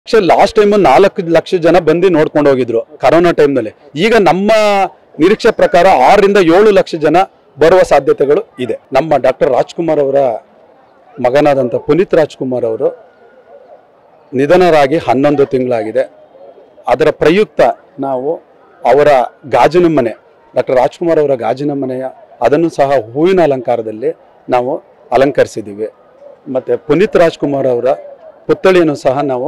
actually last time ನಾಲ್ಕು ಲಕ್ಷ ಜನ ಬಂದು ನೋಡ್ಕೊಂಡು ಹೋಗಿದ್ರು ಕರೋನಾ ಟೈಮ್ನಲ್ಲಿ ಈಗ ನಮ್ಮ ನಿರೀಕ್ಷೆ ಪ್ರಕಾರ ಆರರಿಂದ ಏಳು ಲಕ್ಷ ಜನ ಬರುವ ಸಾಧ್ಯತೆಗಳು ಇದೆ ನಮ್ಮ ಡಾಕ್ಟರ್ ರಾಜ್ಕುಮಾರ್ ಅವರ ಮಗನಾದಂಥ ಪುನೀತ್ ರಾಜ್ಕುಮಾರ್ ಅವರು ನಿಧನರಾಗಿ ಹನ್ನೊಂದು ತಿಂಗಳಾಗಿದೆ ಅದರ ಪ್ರಯುಕ್ತ ನಾವು ಅವರ ಗಾಜಿನ ಮನೆ ಡಾಕ್ಟರ್ ರಾಜ್ಕುಮಾರ್ ಅವರ ಗಾಜಿನ ಮನೆಯ ಅದನ್ನು ಸಹ ಹೂವಿನ ಅಲಂಕಾರದಲ್ಲಿ ನಾವು ಅಲಂಕರಿಸಿದ್ದೀವಿ ಮತ್ತು ಪುನೀತ್ ರಾಜ್ಕುಮಾರ್ ಅವರ ಪುತ್ಥಳಿಯನ್ನು ಸಹ ನಾವು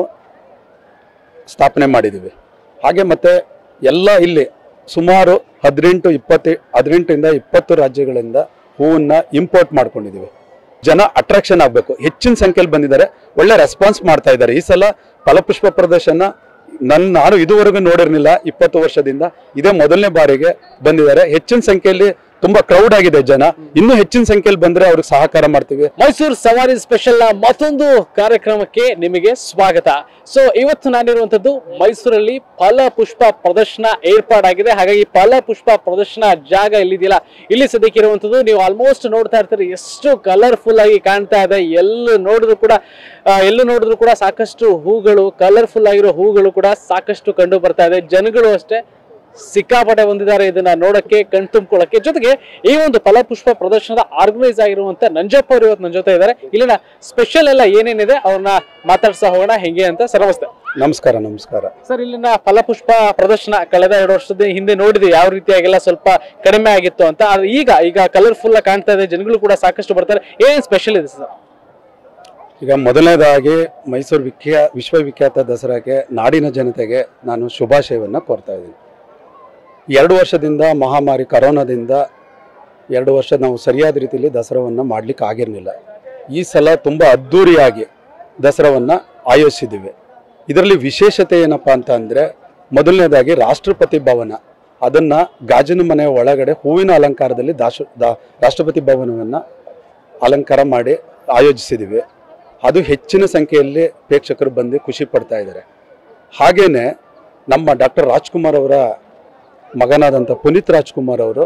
ಸ್ಥಾಪನೆ ಮಾಡಿದ್ದೀವಿ ಹಾಗೆ ಮತ್ತೆ ಎಲ್ಲ ಇಲ್ಲಿ ಸುಮಾರು ಹದಿನೆಂಟು ಇಪ್ಪತ್ತು ಹದಿನೆಂಟರಿಂದ ಇಪ್ಪತ್ತು ರಾಜ್ಯಗಳಿಂದ ಹೂವನ್ನ ಇಂಪೋರ್ಟ್ ಮಾಡ್ಕೊಂಡಿದ್ದೀವಿ ಜನ ಅಟ್ರಾಕ್ಷನ್ ಆಗಬೇಕು ಹೆಚ್ಚಿನ ಸಂಖ್ಯೆಯಲ್ಲಿ ಬಂದಿದ್ದಾರೆ ಒಳ್ಳೆ ರೆಸ್ಪಾನ್ಸ್ ಮಾಡ್ತಾ ಇದ್ದಾರೆ ಈ ಸಲ ಫಲಪುಷ್ಪ ಪ್ರದರ್ಶನ ನನ್ನ ನಾನು ಇದುವರೆಗೂ ನೋಡಿರ್ಲಿಲ್ಲ ಇಪ್ಪತ್ತು ವರ್ಷದಿಂದ ಇದೇ ಮೊದಲನೇ ಬಾರಿಗೆ ಬಂದಿದ್ದಾರೆ ಹೆಚ್ಚಿನ ಸಂಖ್ಯೆಯಲ್ಲಿ ತುಂಬಾ ಕ್ರೌಡ್ ಆಗಿದೆ ಜನ ಇನ್ನೂ ಹೆಚ್ಚಿನ ಸಂಖ್ಯೆಯಲ್ಲಿ ಬಂದ್ರೆ ಅವ್ರಿಗೆ ಸಹಕಾರ ಮಾಡ್ತೀವಿ ಮೈಸೂರು ಸವಾರಿ ಸ್ಪೆಷಲ್ ನ ಮತ್ತೊಂದು ಕಾರ್ಯಕ್ರಮಕ್ಕೆ ನಿಮಗೆ ಸ್ವಾಗತ ಸೊ ಇವತ್ತು ನಾನಿರುವಂತದ್ದು ಮೈಸೂರಲ್ಲಿ ಫಲ ಪುಷ್ಪ ಪ್ರದರ್ಶನ ಏರ್ಪಾಡಾಗಿದೆ ಹಾಗಾಗಿ ಫಲ ಪುಷ್ಪ ಪ್ರದರ್ಶನ ಜಾಗ ಎಲ್ಲಿದೆಯಲ್ಲ ಇಲ್ಲಿ ಸದ್ಯಕ್ಕೆ ಇರುವಂತದ್ದು ನೀವು ಆಲ್ಮೋಸ್ಟ್ ನೋಡ್ತಾ ಇರ್ತೀರಿ ಎಷ್ಟು ಕಲರ್ಫುಲ್ ಆಗಿ ಕಾಣ್ತಾ ಇದೆ ಎಲ್ಲೂ ನೋಡಿದ್ರು ಕೂಡ ಆ, ಎಲ್ಲೂ ನೋಡಿದ್ರು ಕೂಡ ಸಾಕಷ್ಟು ಹೂಗಳು ಕಲರ್ಫುಲ್ ಆಗಿರೋ ಹೂಗಳು ಕೂಡ ಸಾಕಷ್ಟು ಕಂಡು ಬರ್ತಾ ಇದೆ ಜನಗಳು ಅಷ್ಟೇ ಸಿಕ್ಕಾಪಟ್ಟೆ ಬಂದಿದ್ದಾರೆ ಇದನ್ನ ನೋಡಕ್ಕೆ ಕಣ್ತುಂಬ್ಕೊಳ್ಳಕ್ಕೆ ಜೊತೆಗೆ ಈ ಒಂದು ಫಲಪುಷ್ಪ ಪ್ರದರ್ಶನದ ಆರ್ಗನೈಸ್ ಆಗಿರುವಂತ ನಂಜಪ್ಪ ಅವರು ಇವತ್ತು ನನ್ನ ಜೊತೆ ಇದ್ದಾರೆ ಇಲ್ಲಿನ ಸ್ಪೆಷಲ್ ಎಲ್ಲ ಏನೇನಿದೆ ಅವ್ರನ್ನ ಮಾತಾಡ್ಸಾ ಹೋಗೋಣ ಹೆಂಗೆ ಅಂತ ಸರ್ ನಮಸ್ತೆ ನಮಸ್ಕಾರ ನಮಸ್ಕಾರ ಸರ್ ಇಲ್ಲಿನ ಫಲಪುಷ್ಪ ಪ್ರದರ್ಶನ ಕಳೆದ ಎರಡು ವರ್ಷದ ಹಿಂದೆ ನೋಡಿದ್ವಿ ಯಾವ ರೀತಿಯಾಗೆಲ್ಲ ಸ್ವಲ್ಪ ಕಡಿಮೆ ಆಗಿತ್ತು ಅಂತ ಆದ್ರೆ ಈಗ ಈಗ ಕಲರ್ಫುಲ್ ಕಾಣ್ತಾ ಇದೆ ಜನಗಳು ಕೂಡ ಸಾಕಷ್ಟು ಬರ್ತಾರೆ ಏನ್ ಸ್ಪೆಷಲ್ ಇದೆ ಸರ್ ಈಗ ಮೊದಲನೇದಾಗಿ ಮೈಸೂರು ವಿಖ್ಯಾ ವಿಶ್ವವಿಖ್ಯಾತ ದಸರಾಗೆ ನಾಡಿನ ಜನತೆಗೆ ನಾನು ಶುಭಾಶಯವನ್ನು ಕೋರ್ತಾ ಇದ್ದೀನಿ ಎರಡು ವರ್ಷದಿಂದ ಮಹಾಮಾರಿ ಕರೋನಾದಿಂದ ಎರಡು ವರ್ಷ ನಾವು ಸರಿಯಾದ ರೀತಿಯಲ್ಲಿ ದಸರಾವನ್ನು ಮಾಡಲಿಕ್ಕೆ ಆಗಿರಲಿಲ್ಲ ಈ ಸಲ ತುಂಬ ಅದ್ಧೂರಿಯಾಗಿ ದಸರಾವನ್ನು ಆಯೋಜಿಸಿದ್ದೀವಿ ಇದರಲ್ಲಿ ವಿಶೇಷತೆ ಏನಪ್ಪ ಅಂತ ಅಂದರೆ ಮೊದಲನೇದಾಗಿ ರಾಷ್ಟ್ರಪತಿ ಭವನ ಅದನ್ನು ಗಾಜಿನ ಮನೆಯ ಒಳಗಡೆ ಹೂವಿನ ಅಲಂಕಾರದಲ್ಲಿ ದಾಶ ದಾ ರಾಷ್ಟ್ರಪತಿ ಭವನವನ್ನು ಅಲಂಕಾರ ಮಾಡಿ ಆಯೋಜಿಸಿದ್ದೀವಿ ಅದು ಹೆಚ್ಚಿನ ಸಂಖ್ಯೆಯಲ್ಲಿ ಪ್ರೇಕ್ಷಕರು ಬಂದು ಖುಷಿ ಪಡ್ತಾ ಇದ್ದಾರೆ ಹಾಗೇನೆ ನಮ್ಮ ಡಾಕ್ಟರ್ ರಾಜ್ಕುಮಾರ್ ಅವರ ಮಗನಾದಂಥ ಪುನೀತ್ ರಾಜ್ಕುಮಾರ್ ಅವರು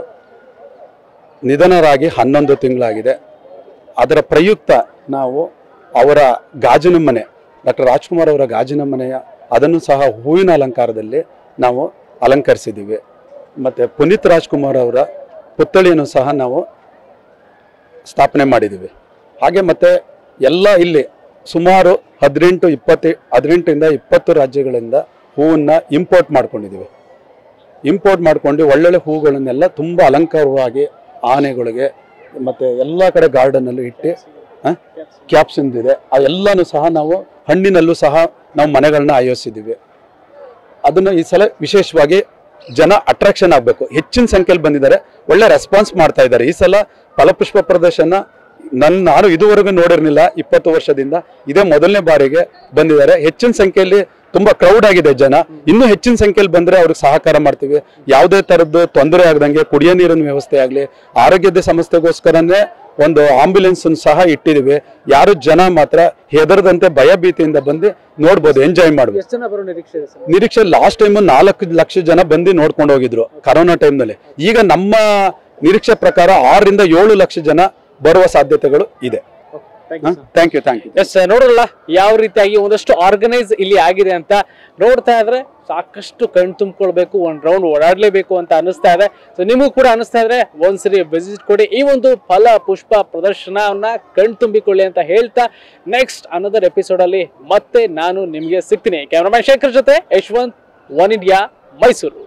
ನಿಧನರಾಗಿ ಹನ್ನೊಂದು ತಿಂಗಳಾಗಿದೆ ಅದರ ಪ್ರಯುಕ್ತ ನಾವು ಅವರ ಗಾಜಿನ ಮನೆ ಡಾಕ್ಟರ್ ರಾಜ್ಕುಮಾರ್ ಅವರ ಗಾಜಿನ ಮನೆಯ ಅದನ್ನು ಸಹ ಹೂವಿನ ಅಲಂಕಾರದಲ್ಲಿ ನಾವು ಅಲಂಕರಿಸಿದ್ದೀವಿ ಮತ್ತು ಪುನೀತ್ ರಾಜ್ಕುಮಾರ್ ಅವರ ಪುತ್ಥಳಿಯನ್ನು ಸಹ ನಾವು ಸ್ಥಾಪನೆ ಮಾಡಿದ್ದೀವಿ ಹಾಗೆ ಮತ್ತೆ ಎಲ್ಲ ಇಲ್ಲಿ ಸುಮಾರು ಹದಿನೆಂಟು ಇಪ್ಪತ್ತು ಹದಿನೆಂಟರಿಂದ ಇಪ್ಪತ್ತು ರಾಜ್ಯಗಳಿಂದ ಹೂವನ್ನ ಇಂಪೋರ್ಟ್ ಮಾಡ್ಕೊಂಡಿದ್ದೀವಿ ಇಂಪೋರ್ಟ್ ಮಾಡ್ಕೊಂಡು ಒಳ್ಳೊಳ್ಳೆ ಹೂಗಳನ್ನೆಲ್ಲ ತುಂಬ ಅಲಂಕಾರವಾಗಿ ಆನೆಗಳಿಗೆ ಮತ್ತು ಎಲ್ಲ ಕಡೆ ಗಾರ್ಡನಲ್ಲಿ ಇಟ್ಟು ಕ್ಯಾಪ್ಸಿಂದ ಇದೆ ಆ ಎಲ್ಲನೂ ಸಹ ನಾವು ಹಣ್ಣಿನಲ್ಲೂ ಸಹ ನಾವು ಮನೆಗಳನ್ನ ಆಯೋಜಿಸಿದ್ದೀವಿ ಅದನ್ನು ಈ ಸಲ ವಿಶೇಷವಾಗಿ ಜನ ಅಟ್ರಾಕ್ಷನ್ ಆಗಬೇಕು ಹೆಚ್ಚಿನ ಸಂಖ್ಯೆಯಲ್ಲಿ ಬಂದಿದ್ದಾರೆ ಒಳ್ಳೆ ರೆಸ್ಪಾನ್ಸ್ ಮಾಡ್ತಾ ಇದ್ದಾರೆ ಈ ಸಲ ಫಲಪುಷ್ಪ ಪ್ರದರ್ಶನ ನನ್ನ ನಾನು ಇದುವರೆಗೂ ನೋಡಿರ್ಲಿಲ್ಲ ಇಪ್ಪತ್ತು ವರ್ಷದಿಂದ ಇದೇ ಮೊದಲನೇ ಬಾರಿಗೆ ಬಂದಿದ್ದಾರೆ ಹೆಚ್ಚಿನ ಸಂಖ್ಯೆಯಲ್ಲಿ ತುಂಬಾ ಕ್ರೌಡ್ ಆಗಿದೆ ಜನ ಇನ್ನೂ ಹೆಚ್ಚಿನ ಸಂಖ್ಯೆಯಲ್ಲಿ ಬಂದ್ರೆ ಅವ್ರಿಗೆ ಸಹಕಾರ ಮಾಡ್ತೀವಿ ಯಾವುದೇ ತರದ್ದು ತೊಂದರೆ ಆಗದಂಗೆ ಕುಡಿಯೋ ನೀರಿನ ವ್ಯವಸ್ಥೆ ಆಗಲಿ ಆರೋಗ್ಯದ ಸಮಸ್ಯೆಗೋಸ್ಕರನೇ ಒಂದು ಆಂಬ್ಯುಲೆನ್ಸ್ ಸಹ ಇಟ್ಟಿದ್ದೀವಿ ಯಾರು ಜನ ಮಾತ್ರ ಹೆದರದಂತೆ ಭಯ ಭೀತಿಯಿಂದ ಬಂದು ನೋಡ್ಬೋದು ಎಂಜಾಯ್ ಮಾಡ್ಬೋದು ಎಷ್ಟು ಜನ ಬರೋ ನಿರೀಕ್ಷೆ ಇದೆ ಸರ್ ನಿರೀಕ್ಷೆ ಲಾಸ್ಟ್ ಟೈಮ್ ನಾಲ್ಕು ಲಕ್ಷ ಜನ ಬಂದು ನೋಡ್ಕೊಂಡು ಹೋಗಿದ್ರು ಕರೋನಾ ಟೈಮ್ನಲ್ಲಿ ಈಗ ನಮ್ಮ ನಿರೀಕ್ಷೆ ಪ್ರಕಾರ ಆರರಿಂದ ಏಳು ಲಕ್ಷ ಜನ ಬರುವ ಸಾಧ್ಯತೆಗಳು ಇದೆ thank you thank you yes ನೋಡಲ್ಲ ಯಾವ ರೀತಿಯಾಗಿ ಒಂದಷ್ಟು ಆರ್ಗನೈಸ್ ಇಲ್ಲಿ ಆಗಿದೆ ಅಂತ ನೋಡ್ತಾ ಇದ್ರೆ ಸಾಕಷ್ಟು ಕಣ್ ತುಂಬಿಕೊಳ್ಬೇಕು ಒಂದ್ ರೌಂಡ್ ಓಡಾಡ್ಲೇಬೇಕು ಅಂತ ಅನಿಸ್ತಾ ಇದೆ ಸೊ ನಿಮಗೂ ಕೂಡ ಅನಿಸ್ತಾ ಇದ್ರೆ ಒಂದ್ಸರಿ ವಿಸಿಟ್ ಕೊಡಿ ಈ ಒಂದು ಫಲ ಪುಷ್ಪ ಪ್ರದರ್ಶನವನ್ನ ಕಣ್ ತುಂಬಿಕೊಳ್ಳಿ ಅಂತ ಹೇಳ್ತಾ ನೆಕ್ಸ್ಟ್ ಅನದರ್ ಎಪಿಸೋಡ್ ಅಲ್ಲಿ ಮತ್ತೆ ನಾನು ನಿಮ್ಗೆ ಸಿಗ್ತೀನಿ ಕ್ಯಾಮ್ರಾಮನ್ ಶೇಖರ್ ಜೊತೆ ಯಶವಂತ್ ಒನ್ ಇಂಡಿಯಾ ಮೈಸೂರು